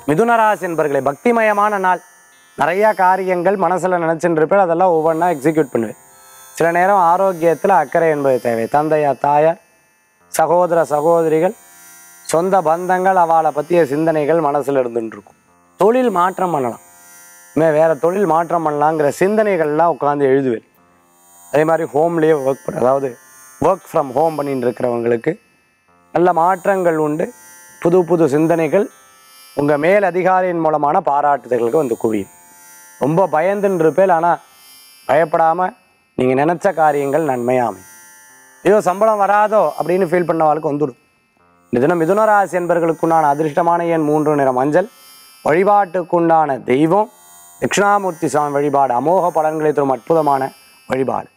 மிதுனராசி என்பர்களை பக்திமயமான நாள் நிறையா காரியங்கள் மனசில் நினச்சிட்டு இருப்பேன் அதெல்லாம் ஒவ்வொன்றா எக்ஸிக்யூட் பண்ணுவேன் சில நேரம் ஆரோக்கியத்தில் அக்கறை என்பது தேவை தந்தையா தாயார் சகோதர சகோதரிகள் சொந்த பந்தங்கள் அவளை பற்றிய சிந்தனைகள் மனசில் இருந்துட்டு இருக்கும் தொழில் மாற்றம் பண்ணலாம் இனிமேல் வேறு தொழில் மாற்றம் பண்ணலாங்கிற சிந்தனைகள்லாம் உட்காந்து எழுதுவேன் அதே மாதிரி ஹோம்லேயே ஒர்க் பண்ண அதாவது ஒர்க் ஃப்ரம் ஹோம் பண்ணிட்டு இருக்கிறவங்களுக்கு நல்ல மாற்றங்கள் உண்டு புது புது சிந்தனைகள் உங்கள் மேல் அதிகாரியின் மூலமான பாராட்டுதல்களுக்கு வந்து குவியும் ரொம்ப பயந்துன்னு இருப்பேன் ஆனால் பயப்படாமல் நீங்கள் நினச்ச காரியங்கள் நன்மையாமை ஐயோ சம்பளம் வராதோ அப்படின்னு ஃபீல் பண்ணவாளுக்கு வந்துடும் இந்த தினம் மிதுனராசி என்பர்களுக்குண்டான அதிர்ஷ்டமான எண் மூன்று நிற மஞ்சள் வழிபாட்டுக்குண்டான தெய்வம் தட்சிணாமூர்த்தி சுவாமி வழிபாடு அமோக பலன்களை தரும் அற்புதமான வழிபாடு